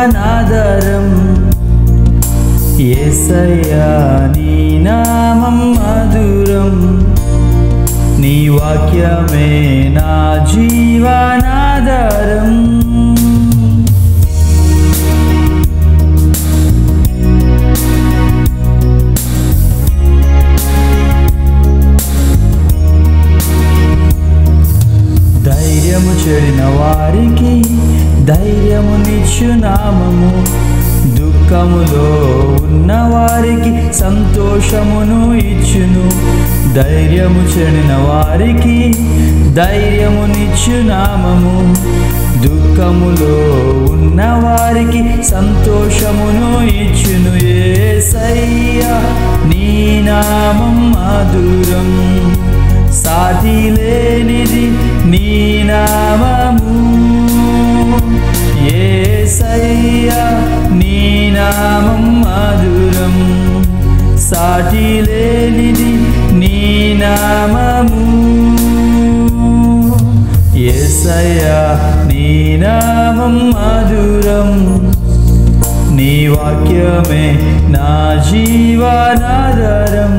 జీవనాదరం ఏసయ్యా నీ నామం మధురం నీ వాక్యమే నా జీవనాదరం ధైర్యము చెడిన వారికి ధైర్యమునిచ్చు నామము దుఃఖములో ఉన్న వారికి సంతోషమును ఇచ్చును ధైర్యము చెడిన వారికి ధైర్యమునిచ్చు నామము దుఃఖములో ఉన్న వారికి సంతోషమును ఇచ్చును ఏసయ్యా నీ నామం మధురం సాటి లేనిది నీ నామము ఏసయ్యా నీ నామం మధురం సాటి లేనిది నీ నామము ఏసయ్యా నీ నామం మధురం నీ వాక్యమే నా జీవనాధారం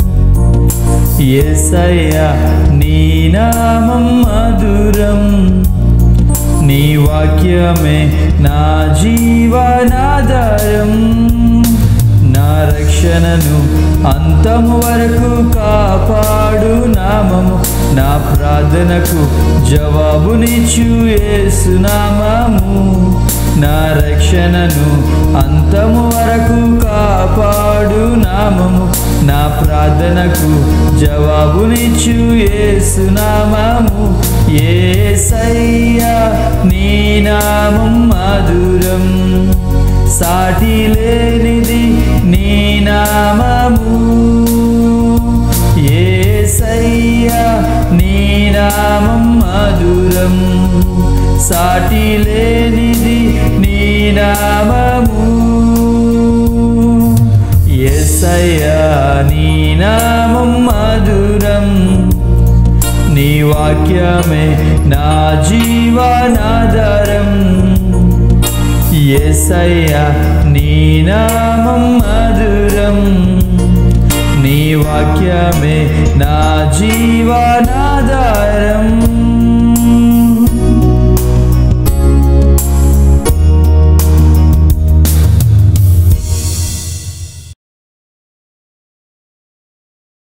ఏసయ్యా నీ నామం మధురం నీ వాక్యమే నా జీవనాధారం నా రక్షణను అంతము వరకు కాపాడు నామము నా ప్రార్థనకు జవాబునిచ్చు ఏసునామము నా రక్షణను అంతము వరకు కాపాడు నామము నా ప్రార్థనకు జవాబునిచ్చు ఏసునామము ఏసయ్యా నీ నామం మధురం సాటి లేనిది నీ నామము ఏసయ్యా నీ నామం మధురం సాటి లేనిది నీ నామము ఏసయ్యా నీ నామం మధురం నీ వాక్యమే నా జీవనాధారం ఏసయ్యా నీ నామం మధురం నీ వాక్యమే నా జీవనాధారం